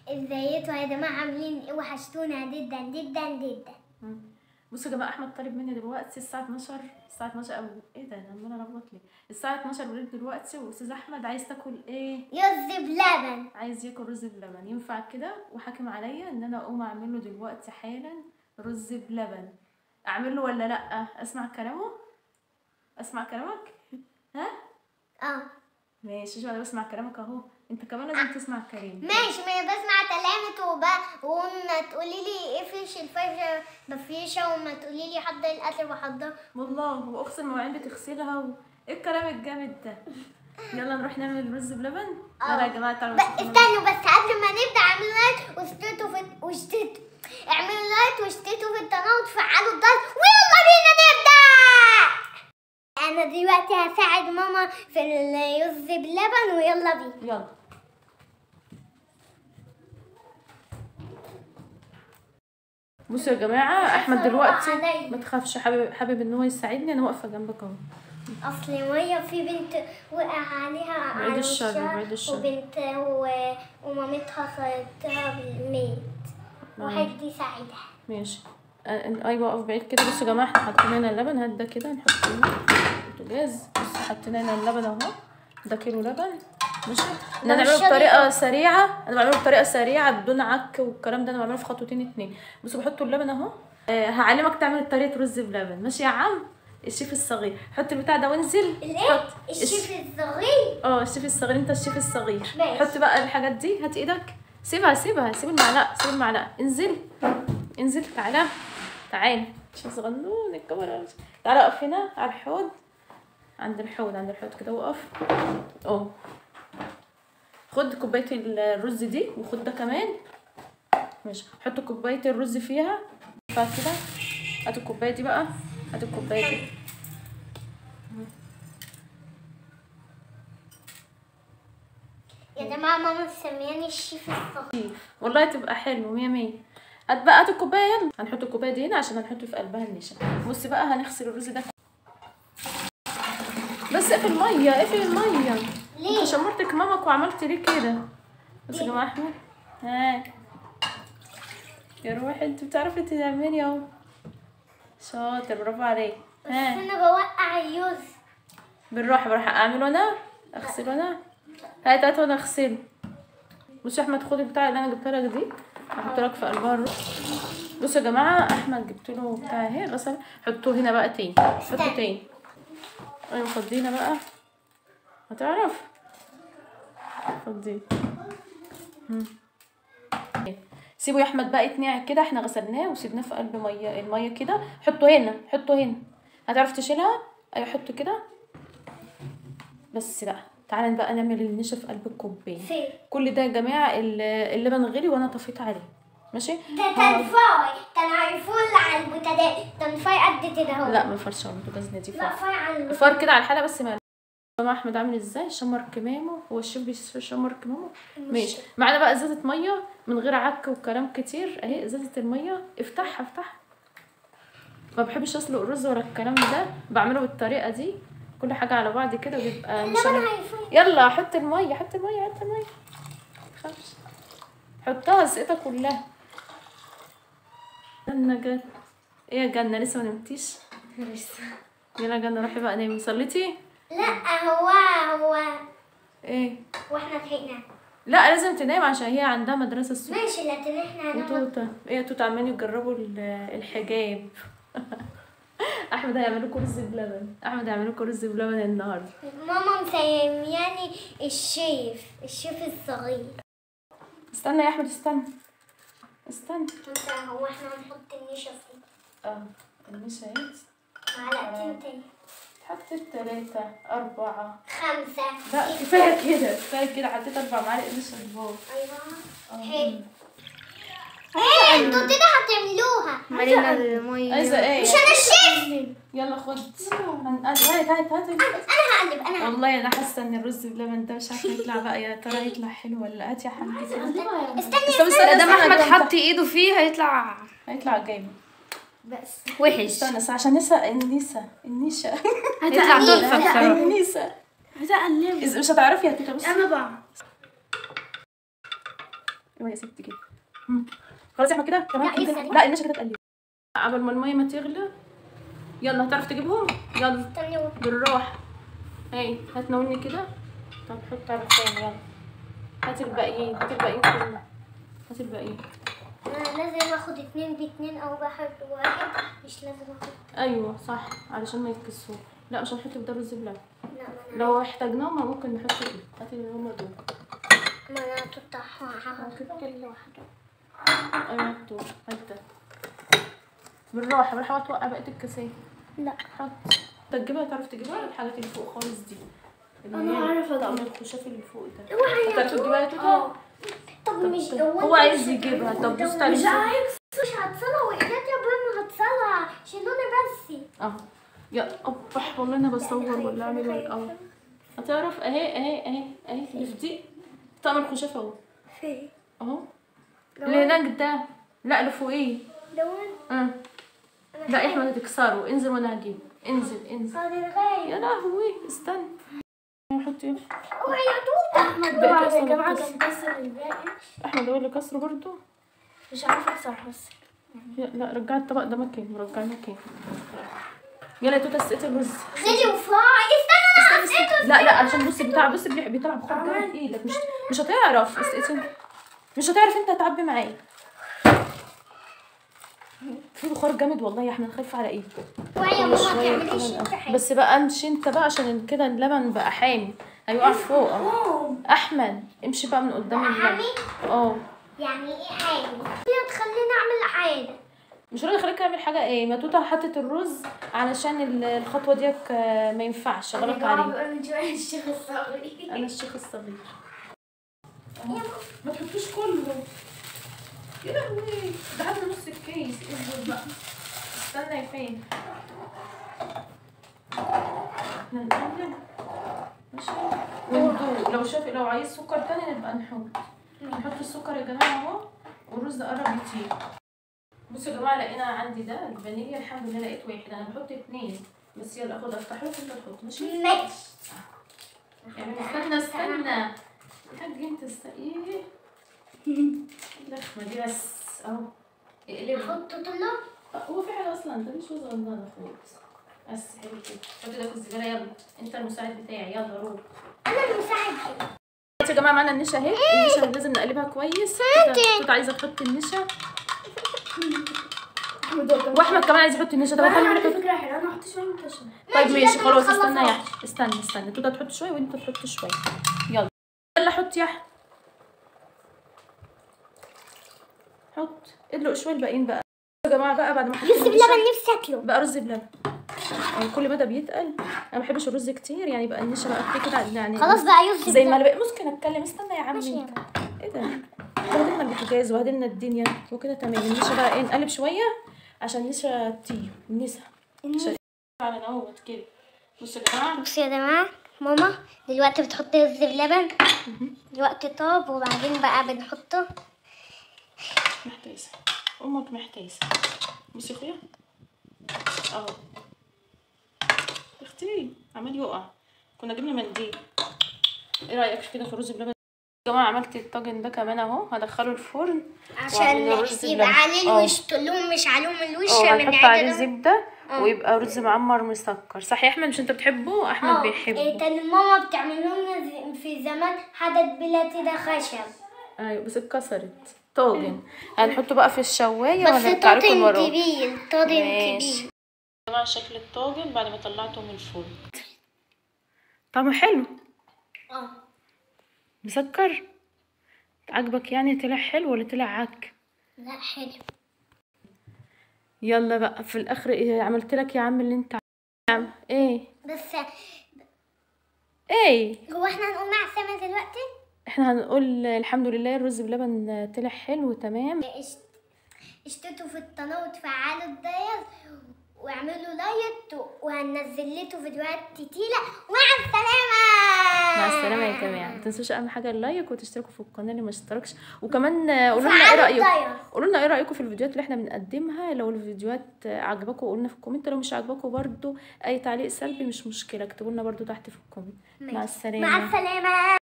ازيكم يا جماعه عاملين ايه وحشتونا جدا جدا جدا مم. بصوا يا جماعه احمد طالب مني دلوقتي الساعه 12 الساعه 12 او ايه ده انا عماله الخبط ليه الساعه 12 بالليل دلوقتي واستاذ احمد عايز تاكل ايه يوز بلبن عايز ياكل رز بلبن ينفع كده وحاكم عليا ان انا اقوم اعمل له دلوقتي حالا رز بلبن اعمل له ولا لا اسمع كلامه اسمع كلامك ها اه ماشي شو انا بسمع كلامك اهو انت كمان لازم تسمع كلامي ماشي ما أنا بسمع كلامك وب... وما تقولي لي ايه فيش الفرشه بفيشه وما تقولي لي حضر الاكل وحضر والله واغسل المواعين بتغسلها و... ايه الكلام الجامد ده يلا نروح نعمل رز بلبن يلا يا جماعه تعالوا ب... نشوف نعمل- استنوا بس قبل ما نبدا اعملوا لايك واشتركوا في واشتركوا اعملوا لايك واشتركوا في القناه وتفعلوا الجرس ويلا بينا نبدا انا دلوقتي هساعد ماما في الرز بلبن ويلا بينا يلا بصوا يا جماعه احمد دلوقتي عليا. ما تخافش حابب حابب ان هو يساعدني انا واقفه جنبك اهو اصل ميه في بنت وقع عليها بعيد على الشر، وشها بعيد الشر. وبنت و... ومامتها خدتها بالميت واحد يساعدها ماشي آه، ايوه اقف بعيد كده بصوا يا جماعه احنا حطينا هنا اللبن هات ده كده نحط هنا البوتاجاز بصوا حطينا هنا اللبن اهو ده كيلو لبن ماشي انا مش بعمله بطريقه شريطة. سريعه انا بعمله بطريقه سريعه بدون عك والكلام ده انا بعمله في خطوتين اتنين بصوا بحط اللبن اهو آه هعلمك تعمل طريقه رز بلبن ماشي يا عم الشيف الصغير حط البتاع ده وانزل الايه حط الشيف الصغير اه الشيف الصغير انت الشيف الصغير ماشي. حط بقى الحاجات دي هات ايدك سيبها سيبها سيب المعلقه سيب المعلقه انزل انزل تعالى تعالى عشان صغنون الكاميرا تعالى اقف هنا على الحوض عند الحوض عند الحوض كده وقف اه خد كوبايه الرز دي وخد ده كمان ماشي حط كوبايه الرز فيها فكده هات الكوبايه دي بقى هات الكوبايه دي يا جماعه ماما مسمياني الشيف الصغير والله تبقى حلو مية مية هات بقى هات الكوبايه يلا هنحط الكوبايه دي هنا عشان هنحط في قلبها النشا بصي بقى هنغسل الرز ده بس اقفل الميه اقفل الميه ليه؟ انت شمرتك مامك وعملت ليه كده بصي يا جماعه احمد ها يا روحي انت بتعرفي تعملي اهو شاطر برافو عليك بس ها انا بوقع اليوز بالراحه بالراحه اعمله انا اغسله انا هات هات وانا اغسله بصي يا احمد خد البتاع اللي انا جبتها لك دي هحط لك في قلبها الرز بصوا يا جماعه احمد جبت له بتاع اهي غسل حطوه هنا بقى تاني حطه تاني ايوه فضينا بقى هتعرف فضيه مم. سيبه يا احمد بقى يتنقع كده احنا غسلناه وسيبناه في قلب ميه الميه كده حطه هنا حطه هنا هتعرف تشيلها ايوه حطه كده بس بقى تعالى بقى نعمل النشا في قلب الكوبايه فين كل ده يا جماعه ال- اللبن غلي وانا طفيت عليه ماشي ده تنفاي كان عارفون على البوتاجاز تنفاي قد كده اهو لا ما فرش على البوتاجاز دي لا فار فاي على البوتاجاز فار كده على الحاله بس ما مع احمد عامل ازاي شمر كمامه هو الشيف بيشمر كمامه ماشي معانا بقى ازازه ميه من غير عك وكلام كتير اهي ازازه الميه افتحها افتحها ما بحبش اسلق الرز ولا الكلام ده بعمله بالطريقه دي كل حاجه على بعض كده بيبقى مش اللبن أنا- هيفوت يلا حط الميه حط الميه حط الميه خلاص حطها سقيتها كلها جنة جنة ايه يا جنة لسه ما نمتيش يلا يا جنة روحي بقى نامي صليتي لا هو هو ايه واحنا لحقنا لا لازم تنام عشان هي عندها مدرسة الصبح ماشي لكن احنا هنقعد وتوتة ايه يا توتة عمالين يجربوا ال- الحجاب احمد هيعمل لكم رز بلبن احمد هيعمل لكم رز بلبن النهارده ماما مسمياني الشيف الشيف الصغير استنى يا احمد استنى استنى انت هو احنا هنحط النشا فيه اه المشا اهي معلقتين تاني حطيت ثلاثة أربعة خمسة لا كفاية كده كفاية كده حطيت أربع معالق نشا كبار ايوه حلو ايه انتوا كده هتعملوها ملينا المية عايزة ايه؟ مش انا الشيف يلا خد هن- هات هات هات هات انا هقلب انا هقلب والله انا حاسة ان الرز بلبن ده مش عارفة يطلع بقى يا ترى يطلع حلو ولا هات يا حبيبي استني استنى استنى دام استنى احمد ده حط ايده فيه هيطلع هيطلع جامد بس وحش استنى استنى عشان نسى النيسة النيشة هيطلع تحفة بصراحة النيسة هتقلب إذا مش هتعرفي يا توتة بس انا بقى ايوه يا ستي كده مم. خلاص يا احمد كده كمان لا، كده لسه. لا النشا كده تقلب قبل ما الميه ما تغلى يلا هتعرف تجيبهم يلا استني و- بالراحه هاي هات نوني كده طب حط على الثاني يلا هات الباقيين هات الباقيين كلهم هات الباقيين انا لازم اخد اتنين باتنين او واحد واحد مش لازم اخد ايوه صح علشان ما يتكسروا لا مش هنحط في ده رز بلبن لا ما انا لو احتاجناهم ممكن نحط فيه هات اللي هما دول ما انا هتقطعها هاخد كده. كل واحدة ايوه دول هات ده بالراحه بالراحه توقع بقيه الكاسات لا حط انت تجيبها تعرف تجيبها الحاجات اللي فوق خالص دي اللي أنا هي عارفة طقم أجيب. الخشاف اللي فوق ده اوعي تعرف تجيبها يا توتا طب مش هو عايز يجيبها طب بص تعالي مش نشوف. عايز مش هتصلى وايديك يا بابا هتصلى شيلوني بس اهو يا ابح والله انا بصور ولا اعمل ايه اه هتعرف اهي اهي اهي اهي اللي في دي طقم الخشاف اهو فين اهو اللي هناك ده لا اللي فوقيه لون اه لا يا احمد هتكسره انزل وانا هجيب انزل انزل هذا الغاية يا لهوي استنى نحط ايه اوعي يا توتا احمد بقيت أصلاً يا جماعة بكسر. كان كسر الباقي احمد هو اللي كسره برضه مش عارفة اكسر بس يا- لا رجعي الطبق ده مكانه رجعي مكانه يلا يا توتا سقيت الرز غلي وفاي استنى انا حسيته لا لا عشان بص بتاع بص بيح- بيطلع بخار جامد في ايدك مش مش هتعرف بس انت مش هتعرف انت هتعبي معايا في بخار جامد والله يا احمد خايف على ايدك اوعي يا كل ماما شويه تعمليش كده انت نقف. حاجة بس بقى امشي انت بقى عشان كده اللبن بقى حامي هيقع فوق أهو. احمد امشي بقى من قدام اللبن حامي اه يعني ايه حاجة هي تخليني اعمل حاجة مش راضي اخليك تعمل حاجه ايه ما توتا حطت الرز علشان ال- الخطوه ديك آه، ما ينفعش غلط عليك بيقول من شوية الشيخ الصغير انا الشيخ الصغير أهو. ما تحطوش كله يا لهوي ده حتى نص الكيس اصبر بقى استنى يا فين احنا نقلب ماشي وندوق لو شاف لو عايز سكر تاني نبقى نحط نحط السكر يا جماعه اهو والرز ده قرب يطيب بصوا يا جماعه لقينا عندي ده الفانيليا الحمد لله لقيت واحد انا بحط اتنين بس يلا اخد افتحه وانت تحط ماشي ماشي يعني استنى استنى يا حاج انت است ايه اللخمه دي بس اهو اقلبها حط طلع هو في حاجه اصلا ده مش صغننه خالص بس حلو كده حط ده في الزباله يلا انت المساعد بتاعي يلا روح انا المساعد يا جماعه معانا النشا اهي النشا لازم نقلبها كويس كنت عايزه تحط النشا واحمد كمان عايز يحط النشا طب انا خلي على بالك فكرة حلوة انا هحط شوية وانت شوية طيب ماشي، ماشي لكن خلاص ما استنى يا تخلصهاش. أحمد. استنى استنى توتا تحط شويه وانت تحط شويه يلا يلا حط يا أحمد. حط ادلق شويه الباقيين بقى يا جماعه بقى بعد ما حطيت بس النشا بلبن نفسي اكله بقى رز بلبن يعني كل مدى بيتقل انا ما بحبش الرز كتير يعني بقى النشا بقى كتير كده يعني خلاص بقى يوسف زي ما بقى ممكن اتكلم استنى يا عمي ماشي يا ايه ده بهدلنا البوتاجاز وبهدلنا الدنيا وكده تمام النشا بقى ايه نقلب شويه عشان النشا تطيب النسا عشان على نوت كده بصوا يا جماعه بصوا يا جماعة ماما دلوقتي بتحط رز بلبن دلوقتي طاب وبعدين بقى بنحطه محتاسه امك محتاسه بصي يا اخويا اهو اختي عمال يقع كنا جبنا منديل ايه رايك في كده في الرز بلبن يا جماعه عملت الطاجن ده كمان اهو هدخله الفرن عشان وأعمل الرز يبقى بلبن. عليه اه. الوش طلوم مش عليهم الوش اه من هنحط عليه عدد زبده ويبقى رز معمر مسكر صح يا احمد مش انت بتحبه احمد بيحبه إيه كان ماما بتعمل لنا زي- في زمان حدد بلاتي ده خشب ايوه بس اتكسرت طاجن هنحطه بقى في الشوايه بس وهنرجع لكم طاجن وراه كبير طاجن ماشي. كبير جماعه شكل الطاجن بعد ما طلعته من الفرن طعمه حلو اه مسكر عجبك يعني طلع حلو ولا طلع عك لا حلو يلا بقى في الاخر ايه عملت لك يا عم اللي انت عم ايه بس ايه هو احنا هنقول مع السما دلوقتي احنا هنقول الحمد لله الرز بلبن طلع حلو تمام اشت- اشتركوا في القناة وتفعلوا الجرس واعملوا لايك وهننزل لكم فيديوهات كتيرة ومع السلامة مع السلامه يا جماعه ما تنسوش اهم حاجه اللايك وتشتركوا في القناه اللي ما اشتركش وكمان آه، قولوا لنا ايه وفعلوا رايكم الجرس. قولوا لنا ايه رايكم في الفيديوهات اللي احنا بنقدمها لو الفيديوهات آه، عجبكم قولوا لنا في الكومنت لو مش عجبكم برضو اي تعليق سلبي مش مشكله اكتبوا لنا برضو تحت في الكومنت مع السلامه مع السلامة